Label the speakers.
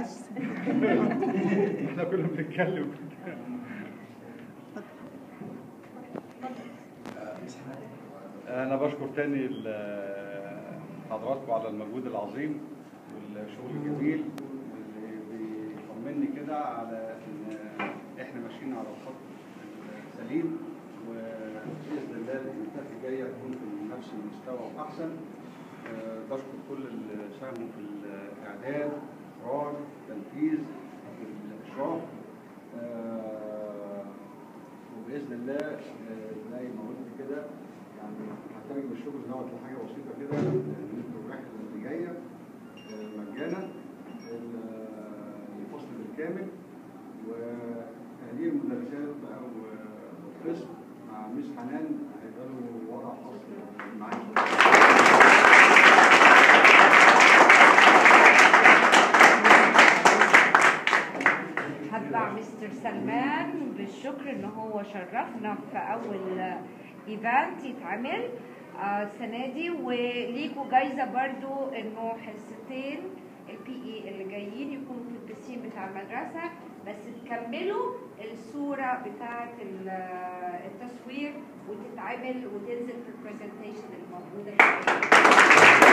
Speaker 1: احنا كنا بنتكلم انا بشكر تاني ال- حضراتكم على المجهود العظيم والشغل الجميل واللي بيطمني كده على ان احنا ماشيين على الخط السليم وباذن الله الانتاج الجايه تكون في نفس المستوى واحسن آه، بشكر كل اللي ساهموا في الاعداد اخراج تنفيذ الاشراف آه، وباذن الله آه، زي ما قلت كده يعني هحتاج من الشغل دوت لحاجه بسيطه كده ننتج الرحله اللي جايه آه، مجانا ال- الفصل بالكامل وهذه المدرسات بقى والقسم مع ميس حنان هيبقى له وضع خاص معانا
Speaker 2: هتبع مستر سلمان بالشكر ان هو شرفنا في اول ايفنت يتعمل آه، السنه دي وليكوا جايزه برضو انه حصتين البي اي اللي جايين يكونوا في البسين بتاع المدرسه بس تكملوا الصوره بتاعه ال- التصوير وتتعمل وتنزل في البرزنتيشن الموجوده في